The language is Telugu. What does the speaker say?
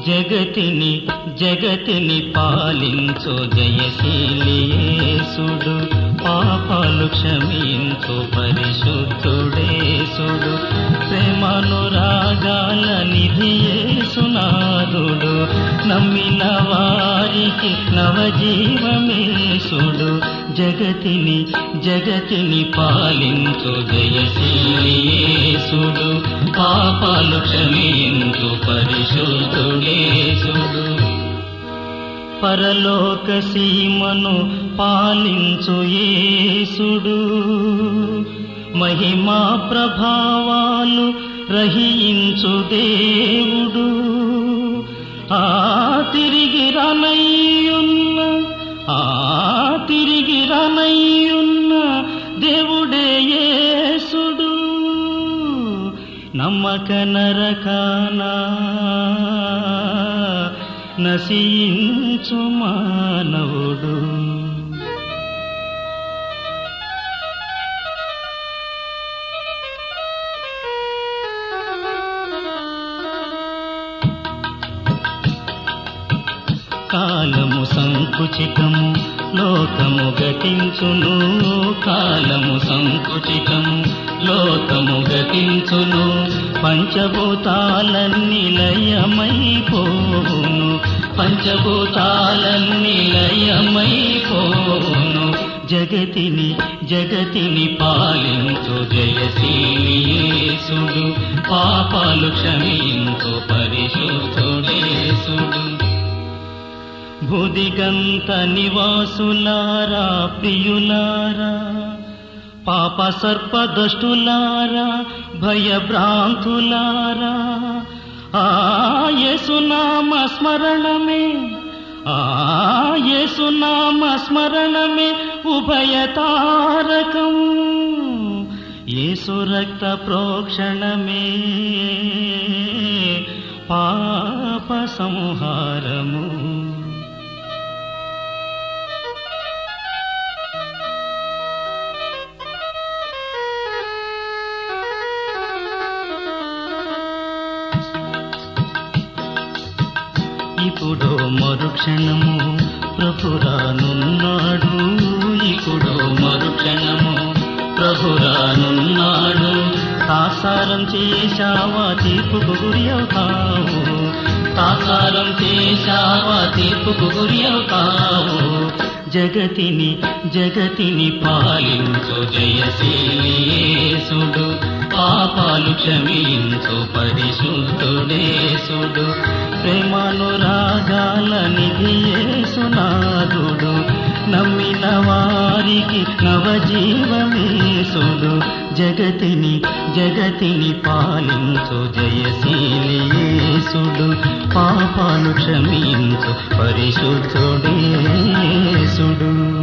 జగతిని జగతిని పాలించు జయశీలియేసుడు పాపాలు క్షమించు పరిశుద్ధుడేసుడు ప్రేమనురాగాల నిధియేసునాథుడు నమ్మిన వారికి నవజీవమేసుడు జగతిని జగతిని పాలించు జయశీలియేసుడు పాపాలు క్షమించు పరిశుద్ధుడేసుడు పరలోక సీమను పాలించు యేసుడు మహిమా ప్రభావాలు రహించు దేవుడు ఆ తిరిగి రనయ్యున్న ఆ తిరిగి రనయ్యున్న దేవుడే యేసుడు నమ్మక నరకానా నశించు మానవుడు కాలము సంకుచితము లోకము గతించును కాలము సంకుచితము లోకము గతించును పంచభూతాలన్నీ లయమైపోవును పంచభూతాలన్నీ లయమైపోవును జగతిని జగతిని పాలించు జయశీలియేసుడు పాపాలు క్షమించు పరిశుద్ధుడేసుడు భుదిగంత నివాసులారా ప్రియులారా పాప సర్పదష్టులారా భయభ్రాంతులారా ఆయసునామ స్మరణమే ఆయసునామ స్మరణమే ఉభయతారకం యేసు రక్త ప్రోక్షణమే పాప సంహారము ఇప్పుడు మరుక్షణము ప్రభురానున్నాడు ఇప్పుడు మరుక్షణము ప్రభురానున్నాడు తాసారం చేశావా తీర్పుకు గురి అవుతావు తాసారం చేశావా తీర్పుకు గురి అవుతావు జగతిని జగతిని పాలించు జయశీలియేసుడు పాపాలు క్షమించు పరిశుద్ధుడేసుడు ప్రేమానురాగాల నిధియేసునాథుడు నమ్మిన వారికి నవజీవమేసుడు జగతిని జగతిని పాలించు జయశీలియేసుడు పాపాలు క్షమించు పరిశుద్ధుడేసుడు